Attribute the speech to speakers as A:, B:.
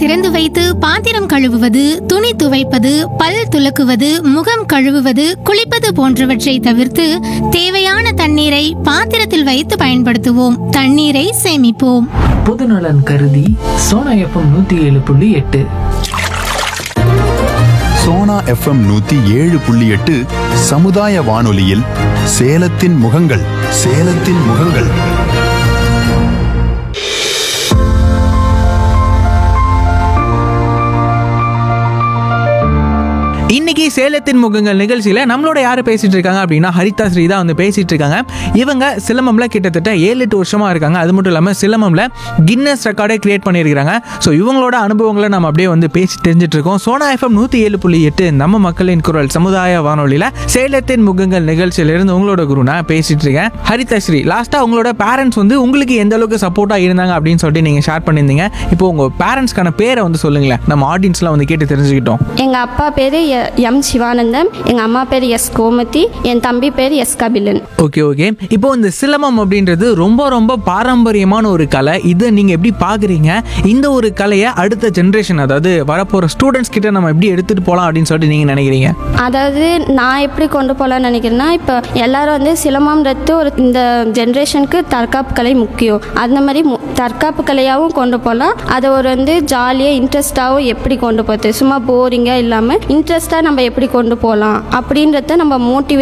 A: திறந்து வைத்து பாத்திரம் கழுவுவது துணி துவைப்பது பல் துலக்குவது முகம் கழுவுவது குளிப்பது போன்றவற்றை தவிர்த்து தேவையான தண்ணீரை பாத்திரத்தில் வைத்து பயன்படுத்துவோம் தண்ணீரை சேமிப்போம்
B: பொதுநலன் கருதி சோனா எஃப்எம் நூத்தி ஏழு புள்ளி எட்டு
C: சோனா எஃப்எம் நூத்தி ஏழு புள்ளி எட்டு சமுதாய வானொலியில் சேலத்தின் முகங்கள் சேலத்தின் முகங்கள்
D: இன்னைக்கு சேலத்தின் முகங்கள் நிகழ்ச்சியில் நம்மளோட யார் பேசிட்டு இருக்காங்க அப்படின்னா ஹரிதா ஸ்ரீ தான் வந்து பேசிட்டு இருக்காங்க இவங்க சிலம்பம்ல கிட்டத்தட்ட ஏழு எட்டு வருஷமா இருக்காங்க அது மட்டும் இல்லாமல் சிலம்பம்ல கின்னஸ் ரெக்கார்டே கிரியேட் பண்ணியிருக்காங்க ஸோ இவங்களோட அனுபவங்களை நம்ம அப்படியே வந்து பேசி தெரிஞ்சுட்டு இருக்கோம் சோனா எஃப்எம் நூற்றி ஏழு புள்ளி எட்டு நம்ம மக்களின் குரல் சமுதாய வானொலியில் சேலத்தின் முகங்கள் நிகழ்ச்சியிலிருந்து உங்களோட குரு நான் பேசிட்டு இருக்கேன் ஹரிதா ஸ்ரீ லாஸ்ட்டாக உங்களோட பேரண்ட்ஸ் வந்து உங்களுக்கு எந்த அளவுக்கு சப்போர்ட்டாக இருந்தாங்க அப்படின்னு சொல்லிட்டு நீங்கள் ஷேர் பண்ணியிருந்தீங்க இப்போ உங்கள் பேரண்ட்ஸ்க்கான பேரை வந்து சொல்லுங்களேன் நம்ம ஆடியன்ஸ்லாம் வந்து கேட்டு தெரிஞ்சுக்கிட்டோம்
E: எங்கள் அப்பா பேர் எம் சிவானந்தம் எங்கள் அம்மா பேர் எஸ் கோமதி என் தம்பி பேர் எஸ் கபிலன்
D: ஓகே ஓகே இப்போ இந்த சிலம்பம் அப்படின்றது ரொம்ப ரொம்ப பாரம்பரியமான ஒரு கலை இதை நீங்கள் எப்படி பார்க்குறீங்க இந்த ஒரு கலையை அடுத்த ஜென்ரேஷன் அதாவது வரப்போகிற ஸ்டூடெண்ட்ஸ் கிட்ட நம்ம எப்படி எடுத்துகிட்டு போகலாம் அப்படின்னு சொல்லிட்டு நீங்கள் நினைக்கிறீங்க
E: அதாவது நான் எப்படி கொண்டு போகலான்னு நினைக்கிறேன்னா இப்போ எல்லாரும் வந்து சிலம்பம்ன்றது ஒரு இந்த ஜென்ரேஷனுக்கு தற்காப்பு கலை முக்கியம் அந்த மாதிரி மு- தற்காப்பு கலையாகவும் கொண்டு போகலாம் அதை ஒரு வந்து ஜாலியாக இன்ட்ரெஸ்டாகவும் எப்படி கொண்டு போகிறது சும்மா போரிங்காக இல்லாமல் இன்ட்ரெஸ்டாக நம்ம எப்படி கொண்டு போகலாம் அப்படின்றத நம்ம மோட்டிவேட்